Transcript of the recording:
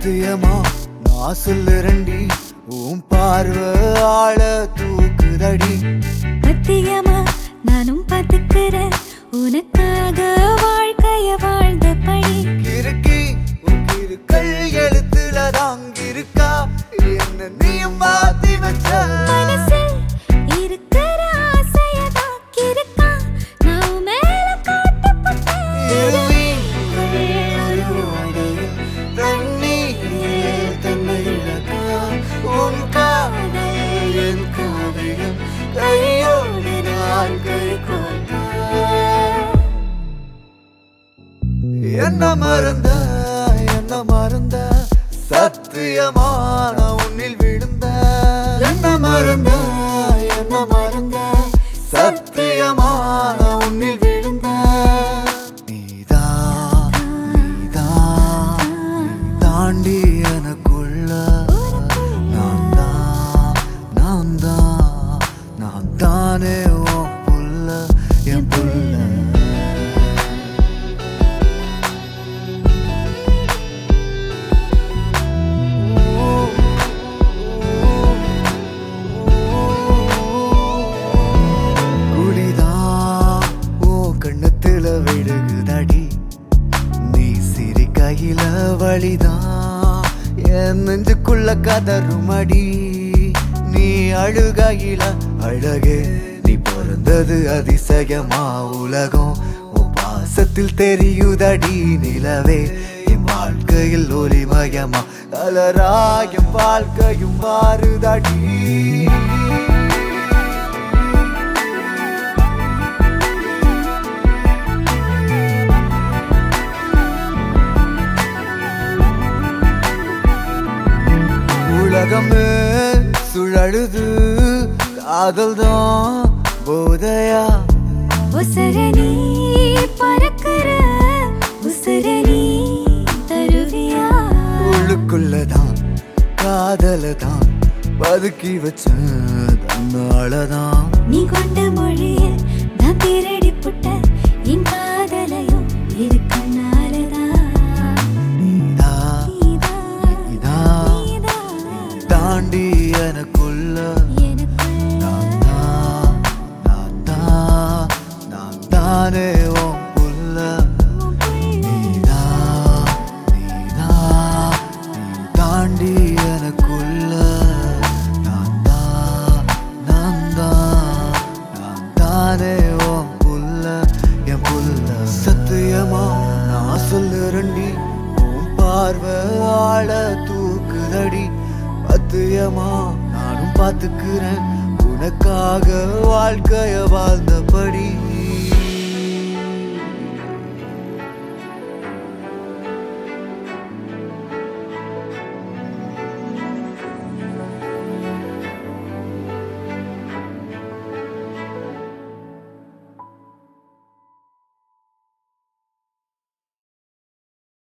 சத்தியமா நான் சொல்லுறண்டி உன் பார்வை ஆள தூக்குதடி சத்தியமா நானும் பார்த்துக்கிறேன் உனக்காக வாழ்க்கைய வாழ்ந்த படி கிறுக்கி உன் கிறுக்கல் எழுத்துல தாங்கிருக்கா என்ன நீயும் மாத்தி வச்ச மனசில் இருக்கிற ஆசையதான் கிறுக்கா நான் மேல காட்டப்பட்டேன் இருவீங்கள் அறுவடையில் தண்ணீரில் தன்னை இழக்கா. உன் காதல் என் காவியம் கையோடு நான் கை கோர்த்தேன். என்ன மறந்த என்ன மறந்த சத்தியமான உன்னில் விழுந்த என்ன மறந்த என்ன மறந்த சத்தியமான உன்னில் விழுந்த நீதான் நீதான் நீ தாண்டி எனக்குள்ள நான் தான் நான் தான் நான் தானே உன் புள்ள என் புள்ள குடிதான் ஓ கண்ணத்துல விழுகுதடி நீ சிரி கையில வழிதான் என் நெஞ்சுக்குள்ள கதறுமடி நீ அழுகையில அழகே நீ பிறந்தது அதிசயமா உலகம் உன் பாசத்தில் தெரியுதடி நிலவே என் வாழ்க்கையில் ஒளிமயமா கலராயம் வாழ்க்கையும் மாறுதடி உலகமே சுழலுது காதல் தான் போதையா உசரணி பறக்கிற உசரணி தருவியா உள்ளுக்குள்ளதான் காதல தான் பதுக்கி வச்ச தன்னாலதான் நீ கொண்ட மொழியில் நான் திருடி புட்ட என் காதலையும் இருக்கனாலதான் நீதா நீதா, நீதா நீதா, தாண்டி எனக்குள்ள எனக்குள்ள நான் தான் நான் தான் நான் தானே உன் புள்ள உன் புள்ள. நீதா நீதா நீ தாண்டி எனக்குள்ள நான் தான் நான் தான் நான் தானே உன் புள்ள என் புள்ள சத்தியமா நான் சொல்லுறண்டி உன் பார்வை ஆள தூக்குதடி பத்தியமா நானும் பார்த்துக்கிறேன் உனக்காக வாழ்க்கைய வாழ்ந்தபடி